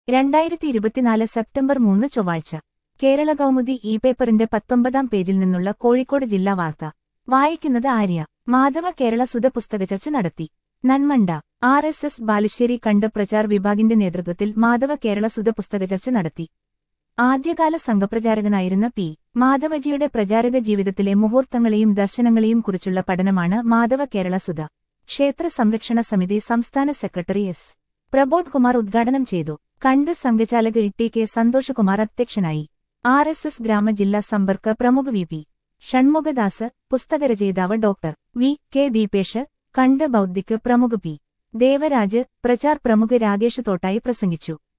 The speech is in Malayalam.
രണ്ടായിരത്തി ഇരുപത്തിനാല് സെപ്റ്റംബർ മൂന്ന് ചൊവ്വാഴ്ച കേരള കൗമുദി ഇ പേപ്പറിന്റെ പത്തൊമ്പതാം പേജിൽ നിന്നുള്ള കോഴിക്കോട് ജില്ലാ വാർത്ത വായിക്കുന്നത് ആര്യ മാധവ കേരള സുധ പുസ്തക ചർച്ച നടത്തി Nanmanda R S S Balussery കണ്ട് പ്രചാർ വിഭാഗിന്റെ നേതൃത്വത്തിൽ മാധവ കേരള സുധ പുസ്തക ചർച്ച നടത്തി ആദ്യകാല സംഘപ്രചാരകനായിരുന്ന പി മാധവജിയുടെ പ്രചാരക ജീവിതത്തിലെ മുഹൂർത്തങ്ങളെയും ദർശനങ്ങളെയും കുറിച്ചുള്ള പഠനമാണ് മാധവ കേരള സുധ ക്ഷേത്ര സംരക്ഷണ സമിതി സംസ്ഥാന സെക്രട്ടറി എസ് പ്രബോധ് കുമാർ ഉദ്ഘാടനം ചെയ്തു കണ്ട് സംഘചാലക ടി കെ സന്തോഷകുമാർ അധ്യക്ഷനായി ആർ എസ് എസ് ഗ്രാമജില്ലാ സമ്പർക്ക പ്രമുഖ വി പി ഷൺമുഖദാസ് പുസ്തകരചയിതാവ് ഡോക്ടർ വി കെ ദീപേഷ് കണ്ട് ബൗദ്ധിക് പ്രമുഖ പി ദേവരാജ് പ്രചാർ പ്രമുഖ രാകേഷ് തോട്ടായി പ്രസംഗിച്ചു